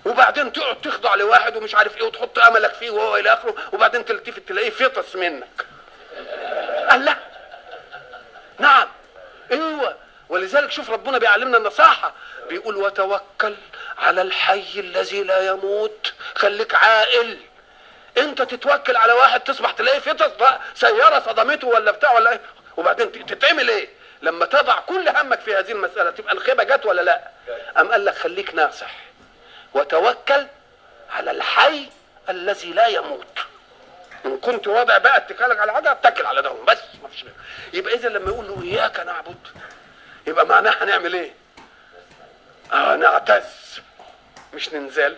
وبعدين تقعد تخضع لواحد ومش عارف ايه وتحط املك فيه وهو الى اخره وبعدين تلتفت تلاقيه فطس منك قال لا نعم ايوه ولذلك شوف ربنا بيعلمنا النصاحه بيقول وتوكل على الحي الذي لا يموت خليك عاقل انت تتوكل على واحد تصبح تلاقيه فطس بقى سياره صدمته ولا بتاع ولا ايه وبعدين تتعمل ايه لما تضع كل همك في هذه المساله تبقى الخيبه جت ولا لا ام قال لك خليك ناصح وتوكل على الحي الذي لا يموت ان كنت واضع بقى اتكالك على حاجه اتكل على ده بس ما فيش غيره. يبقى اذا لما يقول له اياك نعبد يبقى معناها هنعمل ايه اه نعتز مش ننزل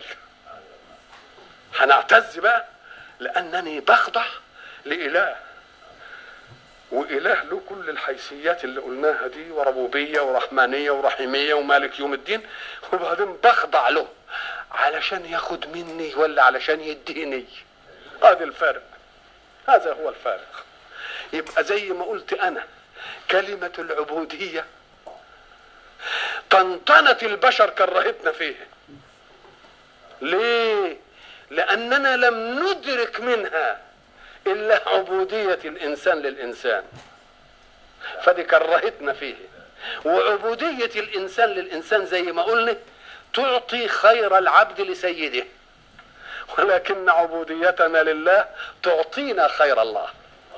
هنعتز بقى لانني بخضع لاله واله له كل الحيثيات اللي قلناها دي وربوبيه ورحمانيه ورحيميه ومالك يوم الدين وبعدين بخضع له علشان ياخد مني ولا علشان يديني هذا الفرق هذا هو الفارق يبقى زي ما قلت انا كلمه العبوديه طنطنت البشر كرهتنا فيه ليه لاننا لم ندرك منها الا عبوديه الانسان للانسان فدي كرهتنا فيه وعبوديه الانسان للانسان زي ما قلنا تعطي خير العبد لسيده ولكن عبوديتنا لله تعطينا خير الله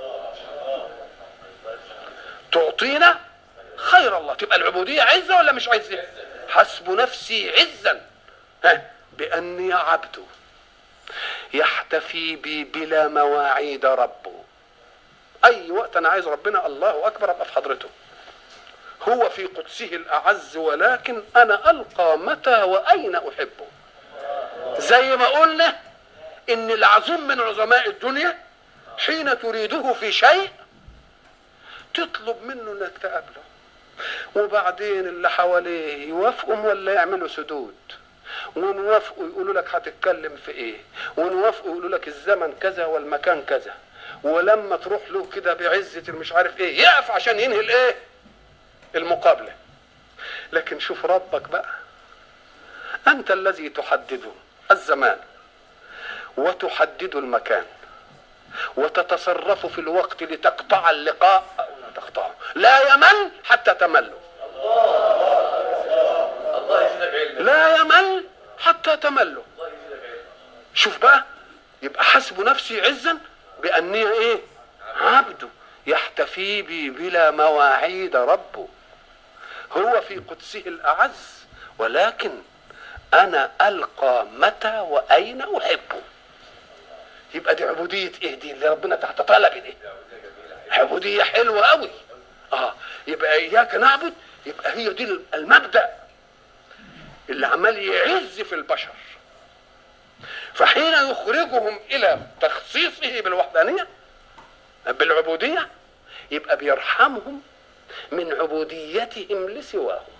تعطينا خير الله تبقى العبودية عزة ولا مش عزة حسب نفسي عزا ها بأني عبد يحتفي بي بلا مواعيد ربه أي وقت أنا عايز ربنا الله أكبر أبقى في حضرته هو في قدسه الأعز ولكن أنا ألقى متى وأين أحبه زي ما قلنا إن العظيم من عظماء الدنيا حين تريده في شيء تطلب منه انك تقابله وبعدين اللي حواليه يوافقوا ولا يعملوا سدود ونوافقوا يقولوا لك هتتكلم في ايه ونوافقوا يقولوا لك الزمن كذا والمكان كذا ولما تروح له كده بعزة المش عارف ايه يقف عشان ينهي الايه المقابلة لكن شوف ربك بقى انت الذي تحدد الزمان وتحدد المكان وتتصرف في الوقت لتقطع اللقاء او لا تقطعه لا يمل حتى تملوا الله يزيدك علم لا يمل حتى تملوا الله يزيدك علم شوف بقى يبقى حسب نفسي عزا بأني ايه عبده يحتفي بي بلا مواعيد ربه هو في قدسه الأعز ولكن أنا ألقى متى وأين أحبه يبقى دي عبودية ايه دي اللي ربنا تحت طلب دي عبودية حلوة قوي اه يبقى إياك نعبد يبقى هي دي المبدأ اللي عمال يعز في البشر فحين يخرجهم الى تخصيصه بالوحدانيه بالعبوديه يبقى بيرحمهم من عبوديتهم لسواه